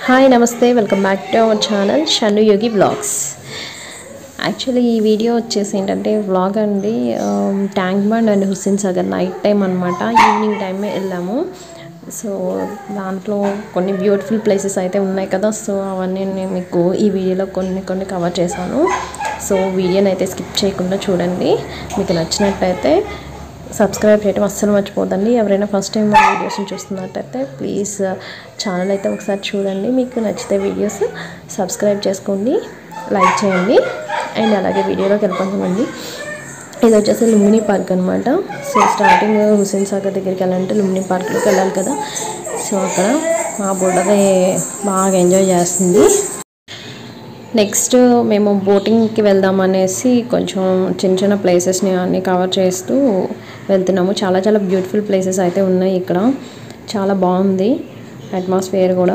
hi నమస్తే welcome back to our channel Shannu Yogi blogs actually ఈ video వచ్చేసి ఏంటంటే వ్లాగ్ అండి tank bund and Hussain Sagar night time అనమాట ఈవినింగ్ టైమే వెళ్ళాము సో దాంట్లో కొన్ని బ్యూటిఫుల్ ప్లేసెస్ అయితే ఉన్నాయి కదా సో అవన్నీ నేను మీకు ఈ వీడియోలో కొన్ని కొన్ని కవర్ చేశాను సో వీడియోని అయితే స్కిప్ చేయకుండా చూడండి మీకు నచ్చినట్టయితే సబ్స్క్రైబ్ చేయడం అస్సలు మర్చిపోదండి ఎవరైనా ఫస్ట్ టైం మా వీడియోస్ని చూస్తున్నట్టయితే ప్లీజ్ ఛానల్ అయితే ఒకసారి చూడండి మీకు నచ్చితే వీడియోస్ సబ్స్క్రైబ్ చేసుకోండి లైక్ చేయండి అండ్ అలాగే వీడియోలోకి వెళ్ళిపోతామండి ఇది వచ్చేసి లుంబిని పార్క్ అనమాట సో స్టార్టింగ్ హుస్సేన్ సాగర్ దగ్గరికి వెళ్ళాలంటే లుంబిని పార్క్లోకి వెళ్ళాలి కదా సో అక్కడ మా బుడ్డది బాగా ఎంజాయ్ చేస్తుంది నెక్స్ట్ మేము బోటింగ్కి వెళ్దాం అనేసి కొంచెం చిన్న చిన్న ప్లేసెస్ని అన్ని కవర్ చేస్తూ వెళ్తున్నాము చాలా చాలా బ్యూటిఫుల్ ప్లేసెస్ అయితే ఉన్నాయి ఇక్కడ చాలా బాగుంది అట్మాస్ఫియర్ కూడా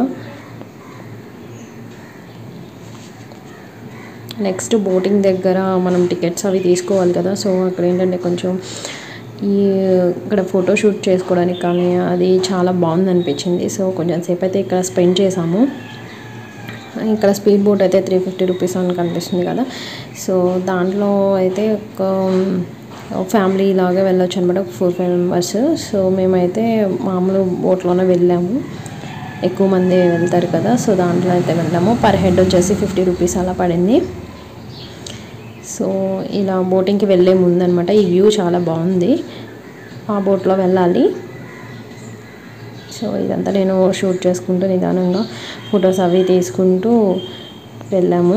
నెక్స్ట్ బోటింగ్ దగ్గర మనం టికెట్స్ అవి తీసుకోవాలి కదా సో అక్కడ ఏంటంటే కొంచెం ఈ ఇక్కడ ఫోటో షూట్ చేసుకోవడానికి కానీ అది చాలా బాగుంది అనిపించింది సో కొంచెం సేపు అయితే ఇక్కడ స్పెండ్ చేసాము ఇక్కడ స్పీడ్ బోట్ అయితే త్రీ ఫిఫ్టీ రూపీస్ అని కనిపిస్తుంది కదా సో దాంట్లో అయితే ఒక ఫ్యామిలీ లాగా వెళ్ళొచ్చు అనమాట ఫోర్ ఫైవ్ మెంబర్స్ సో మేమైతే మామూలు బోట్లోనే వెళ్ళాము ఎక్కువ మంది వెళ్తారు కదా సో దాంట్లో అయితే వెళ్ళాము పర్ హెడ్ వచ్చేసి ఫిఫ్టీ రూపీస్ అలా పడింది సో ఇలా బోటింగ్కి వెళ్ళే ముందనమాట ఈ వ్యూ చాలా బాగుంది ఆ బోట్లో వెళ్ళాలి సో ఇదంతా నేను షూట్ చేసుకుంటూ నిదానంగా ఫొటోస్ అవి తీసుకుంటూ వెళ్ళాము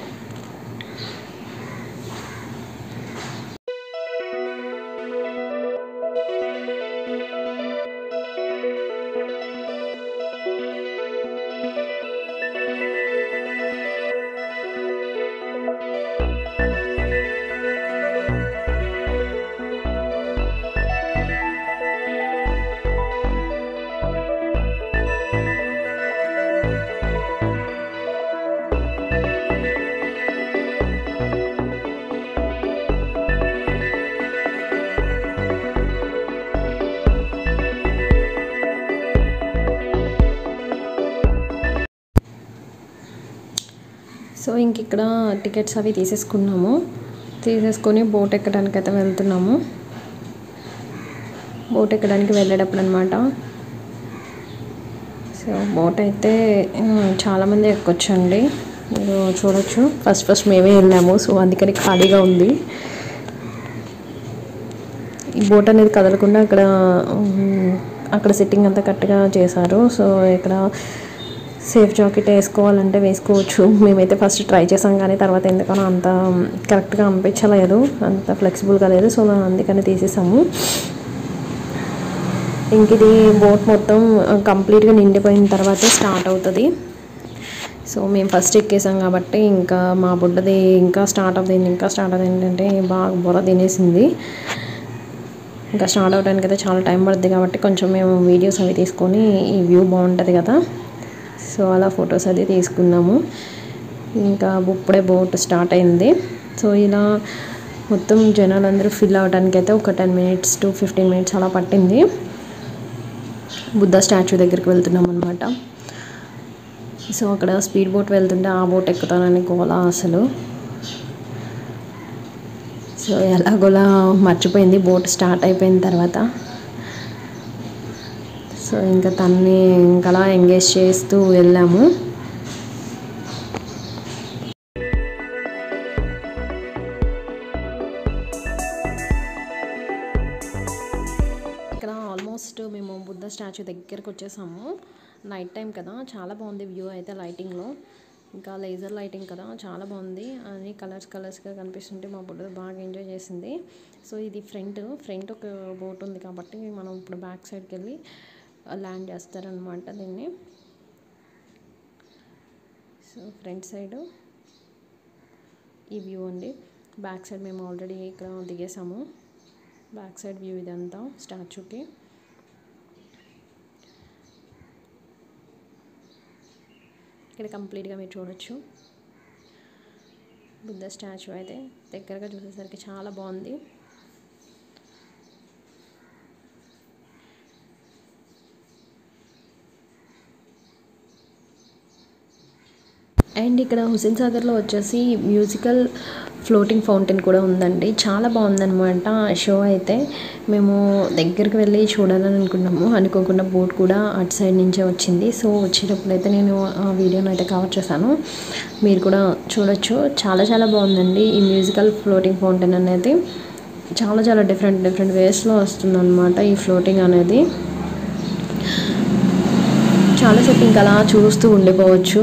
సో ఇంక ఇక్కడ టికెట్స్ అవి తీసేసుకున్నాము తీసేసుకొని బోట్ ఎక్కడానికి అయితే వెళ్తున్నాము బోట్ ఎక్కడానికి వెళ్ళేటప్పుడు అనమాట సో బోట్ అయితే చాలామంది ఎక్కొచ్చండి మీరు చూడొచ్చు ఫస్ట్ ఫస్ట్ మేమే వెళ్ళాము సో అందుకని ఖాళీగా ఉంది ఈ బోట్ అనేది కదలకుండా అక్కడ అక్కడ సిట్టింగ్ అంతా కరెక్ట్గా చేశారు సో ఇక్కడ సేఫ్ జాకెట్ వేసుకోవాలంటే వేసుకోవచ్చు మేమైతే ఫస్ట్ ట్రై చేసాం కానీ తర్వాత ఎందుకనో అంత కరెక్ట్గా అనిపించలేదు అంత ఫ్లెక్సిబుల్గా లేదు సో అందుకని తీసేసాము ఇంక ఇది బోట్ మొత్తం కంప్లీట్గా నిండిపోయిన తర్వాత స్టార్ట్ అవుతుంది సో మేము ఫస్ట్ ఎక్కేసాం కాబట్టి ఇంకా మా బుడ్డది ఇంకా స్టార్ట్ అవుతుంది ఇంకా స్టార్ట్ అవుతుంది ఏంటంటే బాగా బుర్ర తినేసింది ఇంకా స్టార్ట్ అవడానికి అయితే చాలా టైం పడుతుంది కాబట్టి కొంచెం మేము వీడియోస్ అవి తీసుకొని ఈ వ్యూ బాగుంటుంది కదా సో అలా ఫొటోస్ అది తీసుకున్నాము ఇంకా ఇప్పుడే బోట్ స్టార్ట్ అయింది సో ఇలా మొత్తం జనాలందరూ ఫిల్ అవ్వడానికి అయితే ఒక ten minutes to fifteen minutes అలా పట్టింది బుద్ధ స్టాచ్యూ దగ్గరికి వెళ్తున్నాం అనమాట సో అక్కడ స్పీడ్ బోట్ వెళ్తుంటే ఆ బోట్ ఎక్కుతానని గోలా అసలు సో ఎలాగోలా మర్చిపోయింది బోట్ స్టార్ట్ అయిపోయిన తర్వాత సో ఇంకా తన్ని ఇంకలా ఎంగేజ్ చేస్తూ వెళ్ళాము ఇక్కడ ఆల్మోస్ట్ మేము బుద్ధ స్టాచ్యూ దగ్గరికి వచ్చేసాము నైట్ టైం కదా చాలా బాగుంది వ్యూ అయితే లైటింగ్లో ఇంకా లేజర్ లైటింగ్ కదా చాలా బాగుంది అన్ని కలర్స్ కలర్స్గా కనిపిస్తుంటే మా బుడ్డ బాగా ఎంజాయ్ చేసింది సో ఇది ఫ్రంట్ ఫ్రంట్ ఒక బోట్ ఉంది కాబట్టి మనం ఇప్పుడు బ్యాక్ సైడ్కి వెళ్ళి ల్యాండ్ చేస్తారనమాట దీన్ని సో ఫ్రంట్ సైడ్ ఈ వ్యూ అండి బ్యాక్ సైడ్ మేము ఆల్రెడీ ఇక్కడ దిగేసాము బ్యాక్ సైడ్ వ్యూ ఇదంతా స్టాచ్యూకి ఇక్కడ కంప్లీట్గా మీరు చూడొచ్చు బుద్ధ స్టాచ్యూ అయితే దగ్గరగా చూసేసరికి చాలా బాగుంది అండ్ ఇక్కడ హుసేన్ సాగర్లో వచ్చేసి మ్యూజికల్ ఫ్లోటింగ్ ఫౌంటైన్ కూడా ఉందండి చాలా బాగుందన్నమాట షో అయితే మేము దగ్గరికి వెళ్ళి చూడాలని అనుకున్నాము అనుకోకుండా బోట్ కూడా అటు సైడ్ నుంచే వచ్చింది సో వచ్చేటప్పుడు అయితే నేను ఆ వీడియోని అయితే కవర్ చేశాను మీరు కూడా చూడొచ్చు చాలా చాలా బాగుందండి ఈ మ్యూజికల్ ఫ్లోటింగ్ ఫౌంటైన్ అనేది చాలా చాలా డిఫరెంట్ డిఫరెంట్ వేస్లో వస్తుందన్నమాట ఈ ఫ్లోటింగ్ అనేది చాలాసేపు ఇంకా అలా చూస్తూ ఉండిపోవచ్చు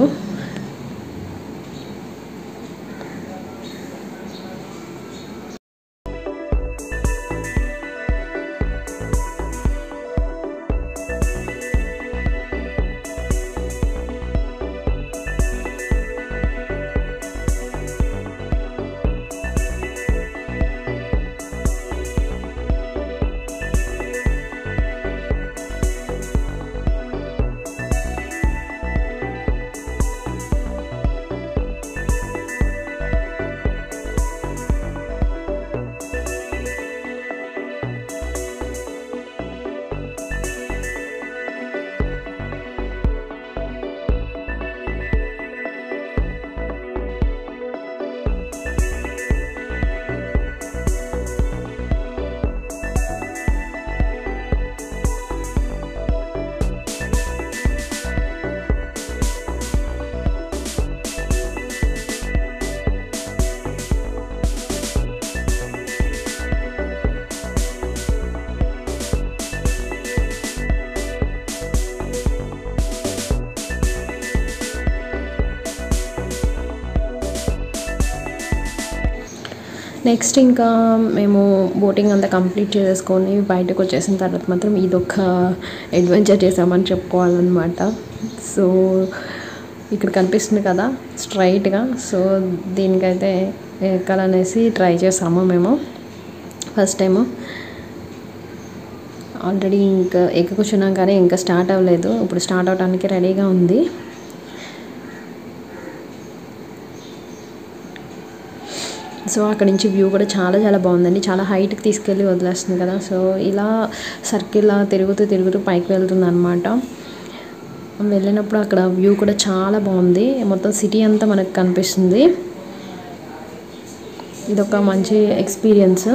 నెక్స్ట్ ఇంకా మేము బోటింగ్ అంతా కంప్లీట్ చేసుకొని బయటకు వచ్చేసిన తర్వాత మాత్రం ఇదొక అడ్వెంచర్ చేసామని చెప్పుకోవాలన్నమాట సో ఇక్కడ కనిపిస్తుంది కదా స్ట్రైట్గా సో దీనికైతే ఎక్కాలనేసి ట్రై చేసాము మేము ఫస్ట్ టైము ఆల్రెడీ ఇంకా ఎక్కి కూర్చున్నాం కానీ ఇంకా స్టార్ట్ అవ్వలేదు ఇప్పుడు స్టార్ట్ అవడానికి రెడీగా ఉంది సో అక్కడ నుంచి వ్యూ కూడా చాలా చాలా బాగుందండి చాలా హైట్కి తీసుకెళ్ళి వదిలేస్తుంది కదా సో ఇలా సర్కిల్లా తిరుగుతూ తిరుగుతూ పైకి వెళ్తుంది అనమాట వెళ్ళినప్పుడు అక్కడ వ్యూ కూడా చాలా బాగుంది మొత్తం సిటీ అంతా మనకు కనిపిస్తుంది ఇదొక మంచి ఎక్స్పీరియన్స్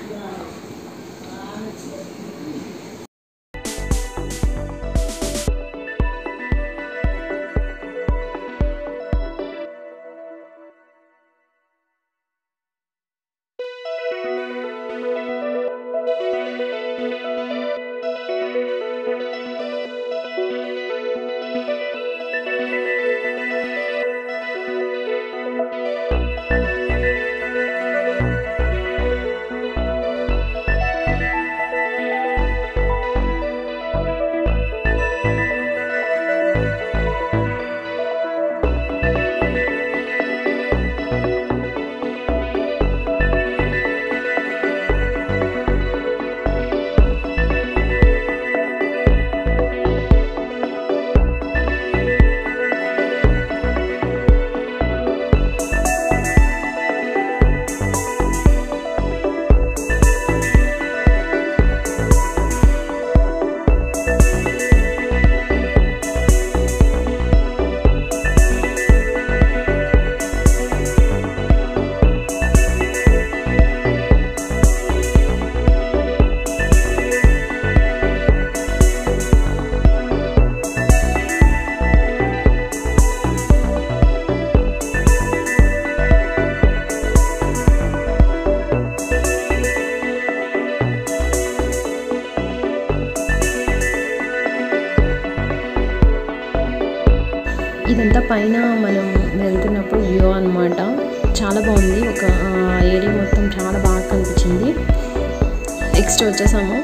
ఇదంతా పైన మనం వెళ్తున్నప్పుడు వ్యూ అనమాట చాలా బాగుంది ఒక ఏరియా మొత్తం చాలా బాగా కనిపించింది నెక్స్ట్ వచ్చేసాము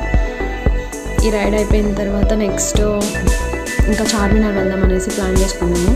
ఈ రైడ్ అయిపోయిన తర్వాత నెక్స్ట్ ఇంకా చార్మినార్ వెళ్దాం అనేసి ప్లాన్ చేసుకున్నాము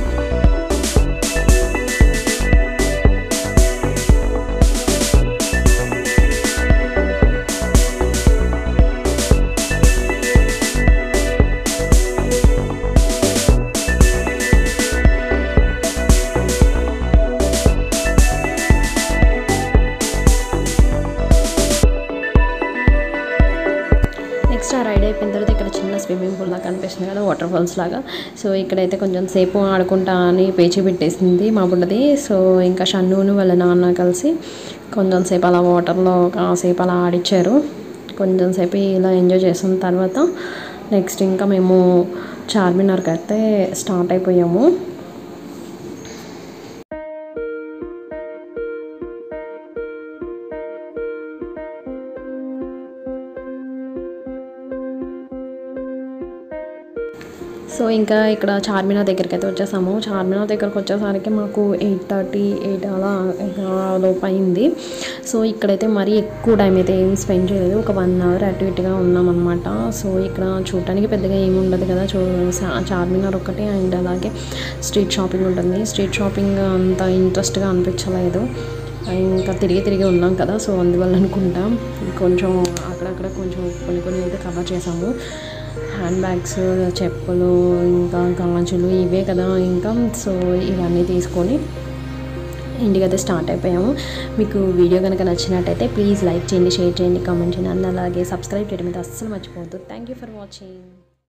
నెక్స్ట్ ఆ రైడ్ అయిపోయిన తర్వాత ఇక్కడ చిన్న స్విమ్మింగ్ పూల్ లాగా కనిపిస్తుంది కదా వాటర్ ఫాల్స్ లాగా సో ఇక్కడైతే కొంచెం సేపు ఆడుకుంటా అని పేచి పెట్టేసింది మా బుడ్డది సో ఇంకా షన్నును వాళ్ళ నాన్న కలిసి కొంచెం సేపు అలా వాటర్లో కాసేపు అలా ఆడిచ్చారు కొంచెం సేపు ఇలా ఎంజాయ్ చేసిన తర్వాత నెక్స్ట్ ఇంకా మేము చార్మినార్కి అయితే స్టార్ట్ అయిపోయాము సో ఇంకా ఇక్కడ చార్మినార్ దగ్గరికి అయితే వచ్చేసాము చార్మినార్ దగ్గరకు వచ్చేసరికి మాకు ఎయిట్ థర్టీ ఎయిట్ అలా లోపు అయింది సో ఇక్కడైతే మరీ ఎక్కువ టైం అయితే ఏం స్పెండ్ చేయలేదు ఒక వన్ అవర్ అటు ఇటుగా ఉన్నామన్నమాట సో ఇక్కడ చూడటానికి పెద్దగా ఏమి ఉండదు కదా చూ చా- చార్మినార్ ఒకటి అండ్ అలాగే స్ట్రీట్ షాపింగ్ ఉంటుంది స్ట్రీట్ షాపింగ్ అంత ఇంట్రెస్ట్గా అనిపించలేదు ఇంకా తిరిగి తిరిగి ఉన్నాం కదా సో అందువల్ల అనుకుంటా కొంచెం అక్కడక్కడ కొంచెం కొన్ని కొన్ని అయితే కవర్ చేసాము హ్యాండ్ బ్యాగ్స్ చెప్పులు ఇంకా గాజులు ఇవే కదా ఇంకా సో ఇవన్నీ తీసుకొని ఇంటికైతే స్టార్ట్ అయిపోయాము మీకు వీడియో కనుక నచ్చినట్టయితే ప్లీజ్ లైక్ చేయండి షేర్ చేయండి కామెంట్ చేయండి అండ్ అలాగే సబ్స్క్రైబ్ చేయడం అయితే అస్సలు మర్చిపోవద్దు థ్యాంక్ యూ ఫర్ వాచింగ్